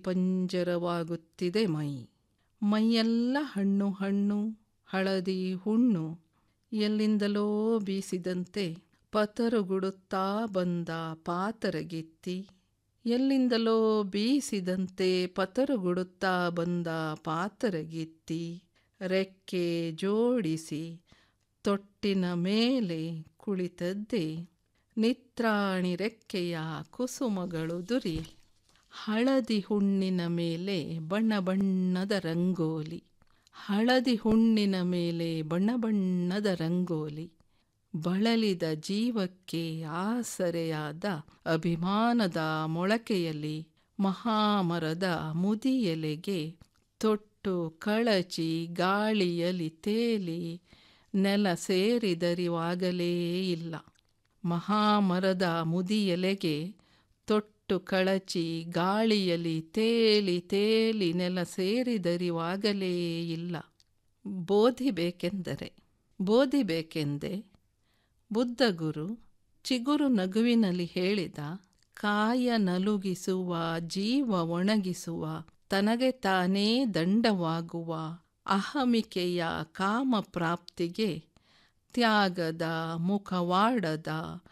ಪಂಜರವಾಗುತ್ತಿದೆ ಮೈ ಮೈಯೆಲ್ಲ ಹಣ್ಣು ಹಣ್ಣು ಹಳದಿ ಹುಣ್ಣು ಎಲ್ಲಿಂದಲೋ ಬೀಸಿದಂತೆ ಪತರುಗುಡುತ್ತಾ ಬಂದ ಪಾತರಗಿತ್ತಿ ಎಲ್ಲಿಂದಲೋ ಬೀಸಿದಂತೆ ಪತರುಗುಡುತ್ತಾ ಬಂದ ಪಾತರಗಿತ್ತಿ ರೆಕ್ಕೆ ಜೋಡಿಸಿ ತೊಟ್ಟಿನ ಮೇಲೆ ಕುಳಿತದ್ದೇ ನಿತ್ರಾಣಿ ರೆಕ್ಕೆಯ ಕುಸುಮಗಳು ದುರಿ ಹಳದಿ ಹುಣ್ಣಿನ ಮೇಲೆ ಬಣ್ಣ ಬಣ್ಣದ ರಂಗೋಲಿ ಹಳದಿ ಹುಣ್ಣಿನ ಮೇಲೆ ಬಣ್ಣ ಬಣ್ಣದ ರಂಗೋಲಿ ಬಳಲಿದ ಜೀವಕ್ಕೆ ಆಸರೆಯಾದ ಅಭಿಮಾನದ ಮೊಳಕೆಯಲ್ಲಿ ಮಹಾಮರದ ಮುದಿಯಲೆಗೆ ತೊಟ್ಟು ಕಳಚಿ ಗಾಳಿಯಲಿ ತೇಲಿ ನೆಲ ಸೇರಿದರಿವಾಗಲೇ ಇಲ್ಲ ಮಹಾಮರದ ಮುದಿಯಲೆಗೆ ತೊಟ್ಟು ಕಳಚಿ ಗಾಳಿಯಲಿ ತೇಲಿ ತೇಲಿ ನೆಲ ಸೇರಿದರಿವಾಗಲೇ ಇಲ್ಲ ಬೋಧಿ ಬೇಕೆಂದರೆ ಬೋಧಿ ಬೇಕೆಂದೆ ಬುದ್ಧಗುರು ಚಿಗುರು ನಗುವಿನಲ್ಲಿ ಹೇಳಿದ ಕಾಯ ನಲುಗಿಸುವ ಜೀವ ಒಣಗಿಸುವ ತನಗೆ ತಾನೇ ದಂಡವಾಗುವ ಅಹಮಿಕೆಯ ಕಾಮ ಪ್ರಾಪ್ತಿಗೆ ತ್ಯಾಗದ ಮುಖವಾಡದ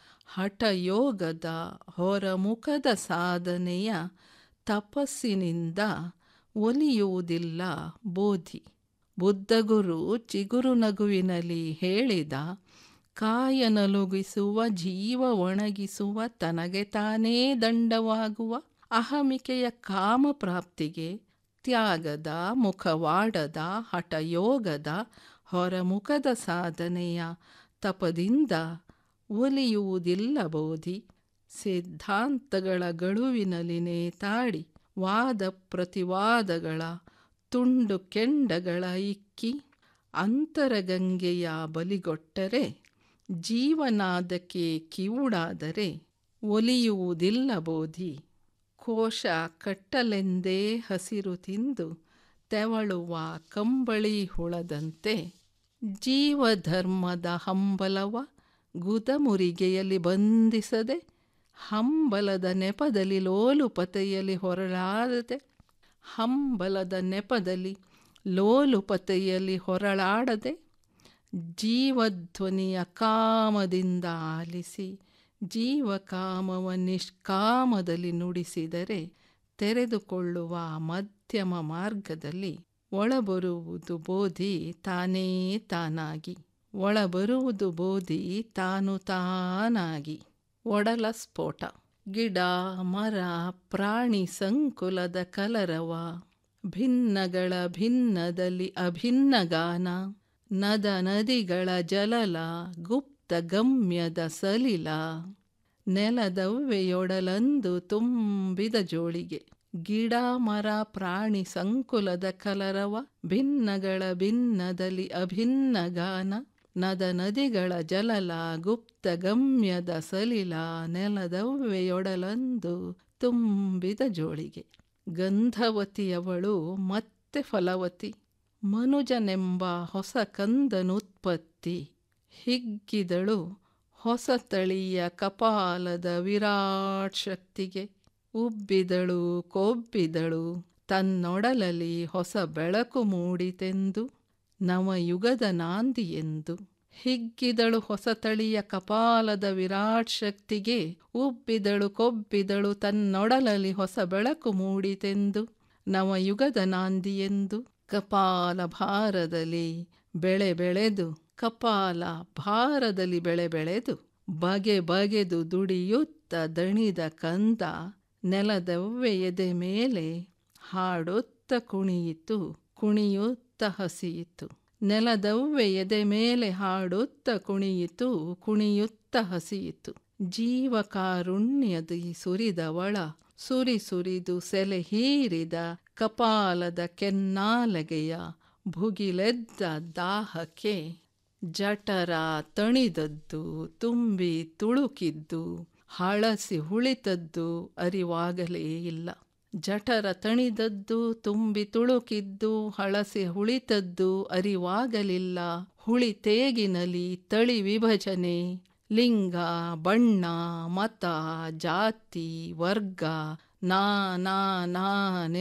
ಹಠಯೋಗದ ಹೊರಮುಖದ ಸಾಧನೆಯ ತಪಸ್ಸಿನಿಂದ ಒಲಿಯುವುದಿಲ್ಲ ಬೋಧಿ ಬುದ್ಧಗುರು ಚಿಗುರು ನಗುವಿನಲ್ಲಿ ಹೇಳಿದ ಕಾಯ ನಲುಗಿಸುವ ಜೀವ ಒಣಗಿಸುವ ತನಗೆ ತಾನೇ ದಂಡವಾಗುವ ಅಹಮಿಕೆಯ ಕಾಮ ಪ್ರಾಪ್ತಿಗೆ ತ್ಯಾಗದ ಮುಖವಾಡದ ಹಠಯೋಗದ ಹೊರಮುಖದ ಸಾಧನೆಯ ತಪದಿಂದ ಒಲಿಯುವುದಿಲ್ಲ ಬೋಧಿ ಸಿದ್ಧಾಂತಗಳ ಗಳುವಿನಲ್ಲಿ ನೇತಾಡಿ ವಾದ ಪ್ರತಿವಾದಗಳ ತುಂಡು ಕೆಂಡಗಳ ಇಕ್ಕಿ ಅಂತರಗಂಗೆಯ ಬಲಿಗೊಟ್ಟರೆ ಜೀವನಾದಕ್ಕೆ ಕಿವುಡಾದರೆ ಒಲಿಯುವುದಿಲ್ಲ ಬೋಧಿ ಕೋಶ ಕಟ್ಟಲೆಂದೇ ಹಸಿರು ತಿಂದು ತೆವಳುವ ಕಂಬಳಿ ಹುಳದಂತೆ ಜೀವಧರ್ಮದ ಹಂಬಲವ ಗುದಮುರಿಗೆಯಲ್ಲಿ ಬಂಧಿಸದೆ ಹಂಬಲದ ನೆಪದಲ್ಲಿ ಲೋಲುಪತೆಯಲ್ಲಿ ಹೊರಳಾಡದೆ ಹಂಬಲದ ನೆಪದಲ್ಲಿ ಲೋಲುಪತೆಯಲ್ಲಿ ಹೊರಳಾಡದೆ ಜೀವಧ್ವನಿಯ ಕಾಮದಿಂದ ಆಲಿಸಿ ಜೀವಕಾಮವ ನಿಷ್ಕಾಮದಲ್ಲಿ ನುಡಿಸಿದರೆ ತೆರೆದುಕೊಳ್ಳುವ ಮಧ್ಯಮ ಮಾರ್ಗದಲ್ಲಿ ಒಳಬರುವುದು ಬೋಧಿ ತಾನೇ ತಾನಾಗಿ ಒಳಬರುವುದು ಬೋಧಿ ತಾನು ತಾನಾಗಿ ಒಡಲ ಸ್ಫೋಟ ಗಿಡ ಮರ ಪ್ರಾಣಿ ಸಂಕುಲದ ಕಲರವ ಭಿನ್ನಗಳ ಭಿನ್ನದಲ್ಲಿ ಅಭಿನ್ನ ಗಾನ ನದ ನದಿಗಳ ಜಲಲ ಗುಪ್ತ ಗಮ್ಯದ ಸಲಿಲ ನೆಲದವ್ವೆಯೊಡಲಂದು ತುಂಬಿದ ಜೋಳಿಗೆ ಗಿಡ ಮರ ಪ್ರಾಣಿ ಸಂಕುಲದ ಕಲರವ ಭಿನ್ನಗಳ ಭಿನ್ನದಲ್ಲಿ ಅಭಿನ್ನ ಗಾನ ನದ ನದಿಗಳ ಜಲಲ ಗುಪ್ತ ಗಮ್ಯದ ಸಲಿಲ ನೆಲದವ್ವೆಯೊಡಲಂದು ತುಂಬಿದ ಜೋಳಿಗೆ ಗಂಧವತಿಯವಳು ಮತ್ತೆ ಫಲವತಿ ಮನುಜನೆಂಬ ಹೊಸ ಕಂದನುತ್ಪತ್ತಿ ಹಿಗ್ಗಿದಳು ಹೊಸ ತಳಿಯ ಕಪಾಲದ ವಿರಾಟ್ ಶಕ್ತಿಗೆ ಉಬ್ಬಿದಳು ಕೊಬ್ಬಿದಳು ತನ್ನೊಡಲಲ್ಲಿ ಹೊಸ ಬೆಳಕು ಮೂಡಿತೆಂದು ನವಯುಗದ ನಾಂದಿಯೆಂದು ಹಿಗ್ಗಿದಳು ಹೊಸ ತಳಿಯ ಕಪಾಲದ ವಿರಾಟ್ ಶಕ್ತಿಗೆ ಉಬ್ಬಿದಳು ಕೊಬ್ಬಿದಳು ತನ್ನೊಡಲಲ್ಲಿ ಹೊಸ ಬೆಳಕು ಮೂಡಿತೆಂದು ನವಯುಗದ ನಾಂದಿಯೆಂದು ಕಪಾಲ ಭಾರದಲ್ಲಿ ಬೆಳೆ ಬೆಳೆದು ಕಪಾಲ ಭಾರದಲ್ಲಿ ಬೆಳೆ ಬೆಳೆದು ಬಗೆ ಬಗೆದು ದುಡಿಯುತ್ತ ದಣಿದ ಕಂದ ನೆಲದವ್ವೆ ಎದೆ ಮೇಲೆ ಹಾಡುತ್ತ ಕುಣಿಯಿತು ಕುಣಿಯುತ್ತ ಹಸಿಯಿತು ನೆಲದವ್ವೆ ಎದೆ ಮೇಲೆ ಹಾಡುತ್ತ ಕುಣಿಯಿತು ಕುಣಿಯುತ್ತ ಹಸಿಯಿತು ಜೀವಕಾರುಣ್ಯದಿ ಸುರಿದವಳ ಸುರಿ ಸುರಿದು ಸೆಲೆ ಹೀರಿದ ಕಪಾಲದ ಕೆನ್ನಾಲಗೆಯ ಭುಗಿಲೆದ್ದ ದಾಹಕ್ಕೆ ಜಠರ ತಣಿದದ್ದು ತುಂಬಿ ತುಳುಕಿದ್ದು ಹಳಸಿ ಹುಳಿತದ್ದು ಅರಿವಾಗಲೇ ಇಲ್ಲ ಜಠರ ತಣಿದದ್ದು ತುಂಬಿ ತುಳುಕಿದ್ದು ಹಳಸಿ ಹುಳಿತದ್ದು ಅರಿವಾಗಲಿಲ್ಲ ಹುಳಿ ತೇಗಿನಲಿ ತಳಿ ವಿಭಜನೆ ಲಿಂಗ ಬಣ್ಣ ಮತ ಜಾತಿ ವರ್ಗ ನಾ ನಾ ನಾ